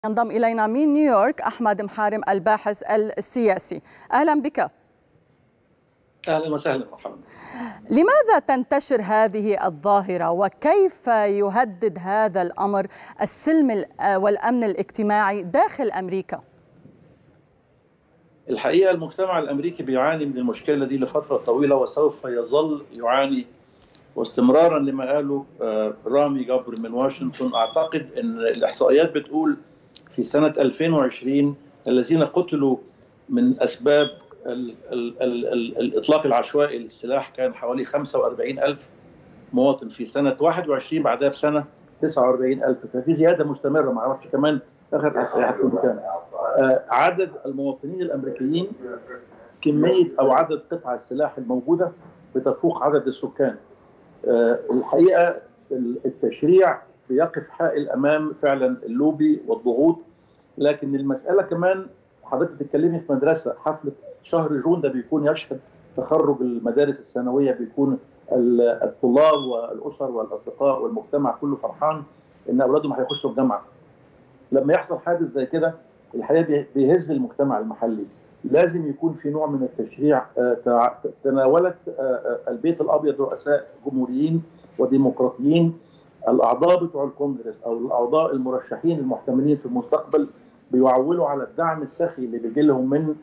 ينضم إلينا من نيويورك أحمد محارم الباحث السياسي أهلا بك اهلا وسهلا مرحبا لماذا تنتشر هذه الظاهرة وكيف يهدد هذا الأمر السلم والأمن الاجتماعي داخل أمريكا؟ الحقيقة المجتمع الأمريكي بيعاني من المشكلة دي لفترة طويلة وسوف يظل يعاني واستمرارا لما قاله رامي جبر من واشنطن أعتقد أن الإحصائيات بتقول في سنة 2020 الذين قتلوا من أسباب ال ال ال ال الإطلاق العشوائي للسلاح كان حوالي 45 ألف مواطن في سنة 21 بعدها بسنة 49 ألف ففي زيادة مستمرة ما أعرفش كمان آخر إحصائيات كام آه عدد المواطنين الأمريكيين كمية أو عدد قطع السلاح الموجودة بتفوق عدد السكان آه الحقيقة التشريع بيقف حائل أمام فعلا اللوبي والضغوط لكن المسألة كمان حضرتك بتتكلمي في مدرسة حفلة شهر جون ده بيكون يشهد تخرج المدارس الثانوية بيكون الطلاب والأسر والأصدقاء والمجتمع كله فرحان إن أولادهم هيخشوا الجامعة لما يحصل حادث زي كده الحقيقة بيهز المجتمع المحلي لازم يكون في نوع من التشريع تناولت البيت الأبيض رؤساء جمهوريين وديمقراطيين الأعضاء بتوع الكونجرس أو الأعضاء المرشحين المحتملين في المستقبل بيعولوا على الدعم السخي اللي بيجي لهم من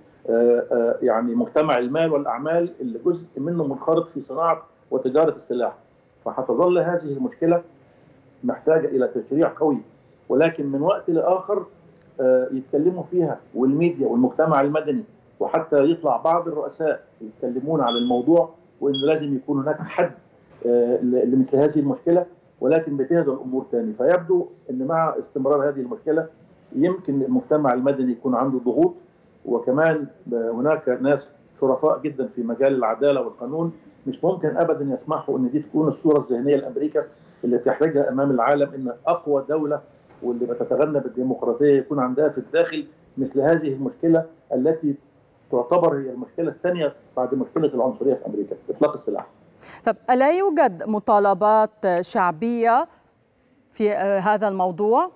يعني مجتمع المال والاعمال اللي جزء منه منخرط في صناعه وتجاره السلاح فهتظل هذه المشكله محتاجه الى تشريع قوي ولكن من وقت لاخر يتكلموا فيها والميديا والمجتمع المدني وحتى يطلع بعض الرؤساء يتكلمون عن الموضوع وانه لازم يكون هناك حد لمثل هذه المشكله ولكن بتهدى الامور ثاني فيبدو ان مع استمرار هذه المشكله يمكن المجتمع المدني يكون عنده ضغوط وكمان هناك ناس شرفاء جدا في مجال العداله والقانون مش ممكن ابدا يسمحوا ان دي تكون الصوره الذهنيه لامريكا اللي تحرجها امام العالم ان اقوى دوله واللي بتتغنى بالديمقراطيه يكون عندها في الداخل مثل هذه المشكله التي تعتبر هي المشكله الثانيه بعد مشكله العنصريه في امريكا اطلاق السلاح. طب الا يوجد مطالبات شعبيه في هذا الموضوع؟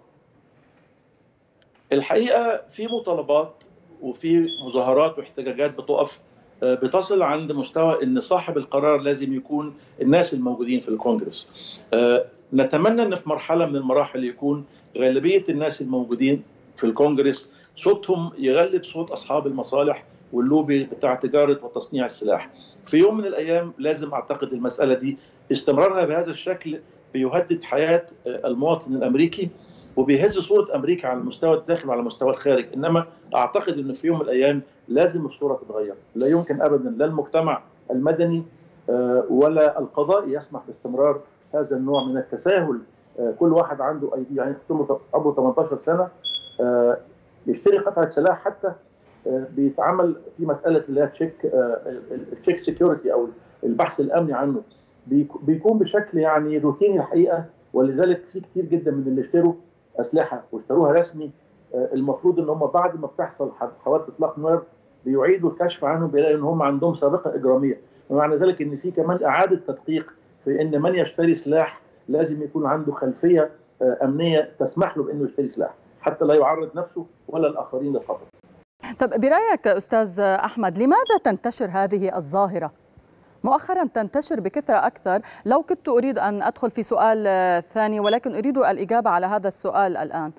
الحقيقه في مطالبات وفي مظاهرات واحتجاجات بتقف بتصل عند مستوى ان صاحب القرار لازم يكون الناس الموجودين في الكونجرس. نتمنى ان في مرحله من المراحل يكون غالبيه الناس الموجودين في الكونجرس صوتهم يغلب صوت اصحاب المصالح واللوبي بتاع تجاره وتصنيع السلاح. في يوم من الايام لازم اعتقد المساله دي استمرارها بهذا الشكل بيهدد حياه المواطن الامريكي وبيهز صوره امريكا على المستوى الداخل وعلى مستوى الخارج انما اعتقد ان في يوم من الايام لازم الصوره تتغير لا يمكن ابدا لا المجتمع المدني ولا القضاء يسمح باستمرار هذا النوع من التساهل كل واحد عنده ايدي يعني عمره 18 سنه يشتري قطعه سلاح حتى بيتعمل في مساله اللي هي تشيك التشيك سكيورتي او البحث الامني عنه بيكون بشكل يعني روتيني الحقيقه ولذلك في كتير جدا من اللي اشتروا اسلحه واشتروها رسمي المفروض ان هم بعد ما بتحصل حوادث اطلاق نار بيعيدوا الكشف عنهم بيلاقوا ان هم عندهم سابقه اجراميه ومعنى ذلك ان في كمان اعاده تدقيق في ان من يشتري سلاح لازم يكون عنده خلفيه امنيه تسمح له بانه يشتري سلاح حتى لا يعرض نفسه ولا الاخرين للخطر. طب برايك استاذ احمد لماذا تنتشر هذه الظاهره؟ مؤخرا تنتشر بكثرة أكثر لو كنت أريد أن أدخل في سؤال ثاني ولكن أريد الإجابة على هذا السؤال الآن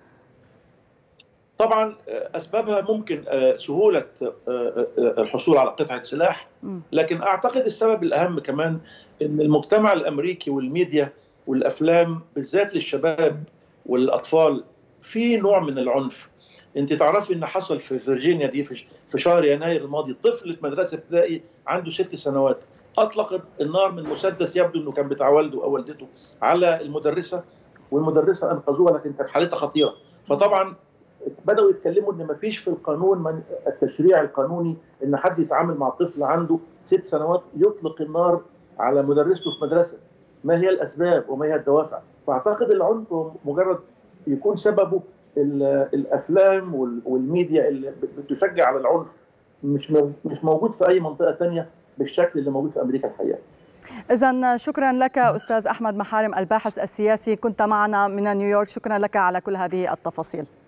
طبعا أسبابها ممكن سهولة الحصول على قطعة سلاح لكن أعتقد السبب الأهم كمان أن المجتمع الأمريكي والميديا والأفلام بالذات للشباب والأطفال في نوع من العنف انت تعرفي ان حصل في فيرجينيا دي في شهر يناير الماضي طفل في مدرسه ابتدائي عنده ست سنوات اطلق النار من مسدس يبدو انه كان بتاع والده او والدته على المدرسه والمدرسه انقذوها لكن كانت حالتها خطيره فطبعا بداوا يتكلموا ان ما فيش في القانون من التشريع القانوني ان حد يتعامل مع طفل عنده ست سنوات يطلق النار على مدرسته في مدرسه ما هي الاسباب وما هي الدوافع فاعتقد العنف مجرد يكون سببه الافلام والميديا اللي بتشجع على العنف مش مش موجود في اي منطقه ثانيه بالشكل اللي موجود في امريكا الحقيقه. اذا شكرا لك استاذ احمد محارم الباحث السياسي كنت معنا من نيويورك شكرا لك على كل هذه التفاصيل.